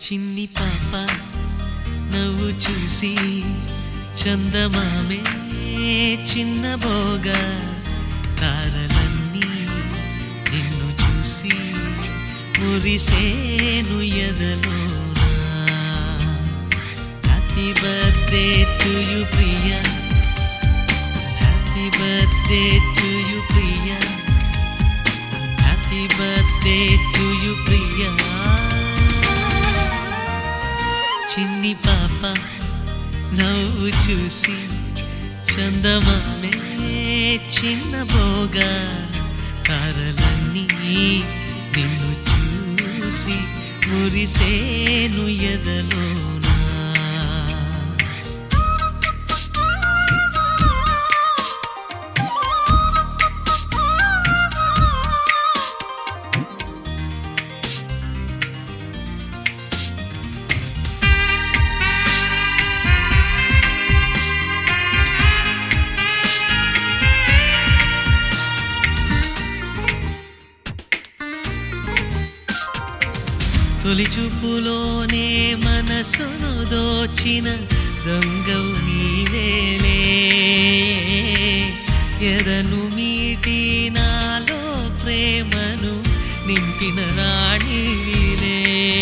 చిన్ని పాప నవ్వు చూసి చందమామే చిన్నబోగా తారలన్నీ నిన్ను చూసి మురిసేను ఎదలోనా happy birthday to you Priya happy birthday to you Priya happy birthday to you Priya చిన్ని పాప నవ్వు చూసి చందమామే చిన్నబోగా తారలన్నీ నిన్ను చూసి మురిసేను ఎదలోనా తొలి చూపులోనే మనసును దోచిన దొంగవు నీవేలే ఎదను మీటి నాలో ప్రేమను నింపిన రాణివిలే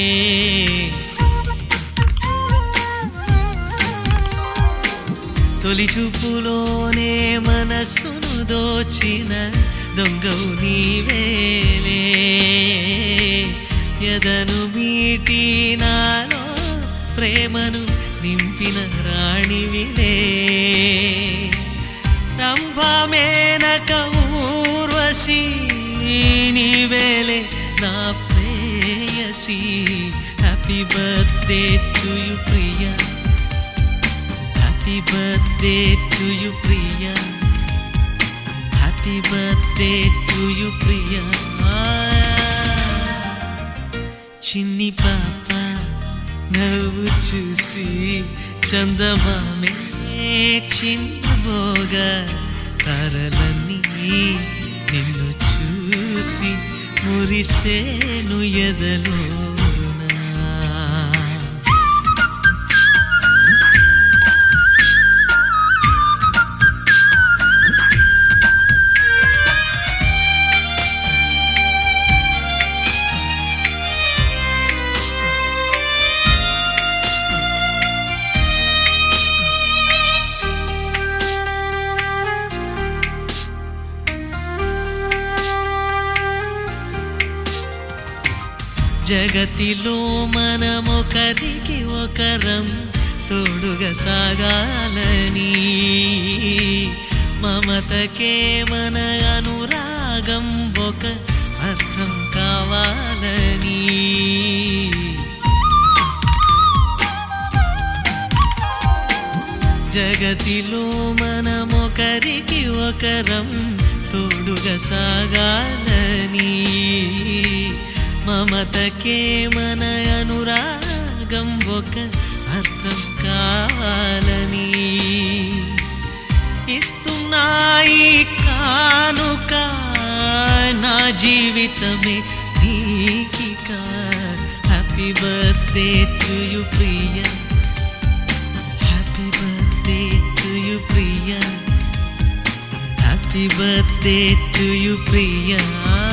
తొలి చూపులోనే మనస్సును దోచిన దొంగవు నీవేలే ఎదను మీటి నాలో ప్రేమను నింపిన రాణివిలే రంభమేనక ఊర్వశి నీవేలే నా ప్రేయసి happy birthday to you Priya happy birthday to you Priya happy birthday to you Priya చిన్ని పాప నవ్వు చూసి చందమామే చిన్నబోగా తారలన్నీ నిన్ను చూసి మురిసేను ఎదలోనా జగతిలో మనమొకరికి ఒకరం తోడుగా సాగాలని మమతకే మన అనురాగం ఒక అర్థం కావాలని జగతిలో మనమొకరికి ఒకరం తోడుగా సాగాలని మమతకే మన అనురాగం ఒక అర్థం కావాలని ఇస్తున్నాయి కానుక నా జీవితమే నీకిక happy birthday to you Priya happy birthday to you Priya happy birthday to you Priya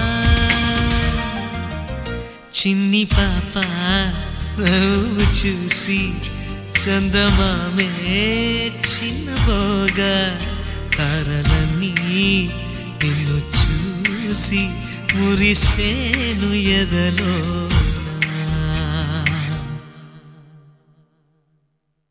చిన్ని పాప నవ్వు చూసి చందమామే చిన్నబోగా తారలన్నీ నిన్ను చూసి మురిసేను ఎదలో